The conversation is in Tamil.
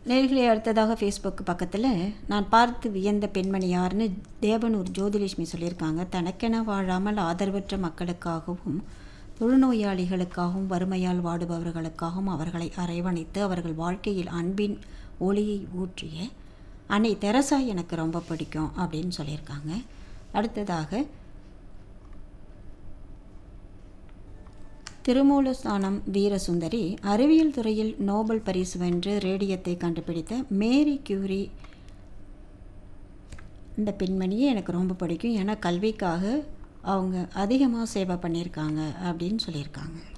நேர்களை அடுத்ததாக ஃபேஸ்புக் பக்கத்தில் நான் பார்த்து வியந்த பெண்மணி யாருன்னு தேவனூர் ஜோதிலட்சுமி சொல்லியிருக்காங்க தனக்கென வாழாமல் ஆதரவற்ற மக்களுக்காகவும் தொழுநோயாளிகளுக்காகவும் வறுமையால் வாடுபவர்களுக்காகவும் அவர்களை அரவணைத்து அவர்கள் வாழ்க்கையில் அன்பின் ஒளியை ஊற்றிய அன்னை தெரசா எனக்கு ரொம்ப பிடிக்கும் அப்படின்னு சொல்லியிருக்காங்க அடுத்ததாக திருமூலஸ்தானம் வீரசுந்தரி அறிவியல் துறையில் நோபல் பரிசு வென்று ரேடியத்தை கண்டுபிடித்த மேரி கியூரி இந்த பெண்மணியை எனக்கு ரொம்ப பிடிக்கும் ஏன்னா கல்விக்காக அவங்க அதிகமாக சேவை பண்ணியிருக்காங்க அப்படின்னு சொல்லியிருக்காங்க